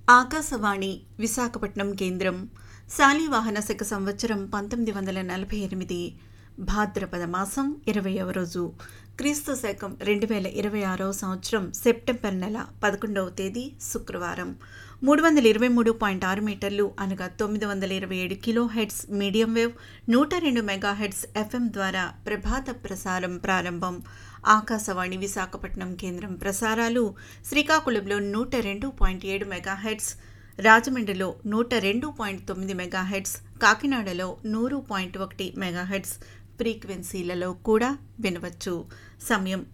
ఆకాశవాణి విశాఖపట్నం కేంద్రం శాలివాహన శక సంవత్సరం పంతొమ్మిది వందల నలభై ఎనిమిది భాద్రపద మాసం ఇరవయవ రోజు క్రీస్తు శకం రెండు వేల ఇరవై ఆరవ సంవత్సరం సెప్టెంబర్ నెల పదకొండవ తేదీ శుక్రవారం మూడు వందల ఇరవై మూడు పాయింట్ ఆరు మీటర్లు అనగా తొమ్మిది వందల ఇరవై ఏడు కిలో హెడ్స్ మీడియం వేవ్ నూట రెండు మెగా హెడ్స్ ఎఫ్ఎం ద్వారా ప్రభాత ప్రసారం ప్రారంభం ఆకాశవాణి విశాఖపట్నం కేంద్రం ప్రసారాలు శ్రీకాకుళంలో నూట రెండు పాయింట్ ఏడు మెగా హెడ్స్ రాజమండ్రిలో నూట రెండు పాయింట్ తొమ్మిది మెగా హెడ్స్ కాకినాడలో నూరు పాయింట్ ఒకటి మెగా హెడ్స్ ఫ్రీక్వెన్సీలలో కూడా వినవచ్చు సమయం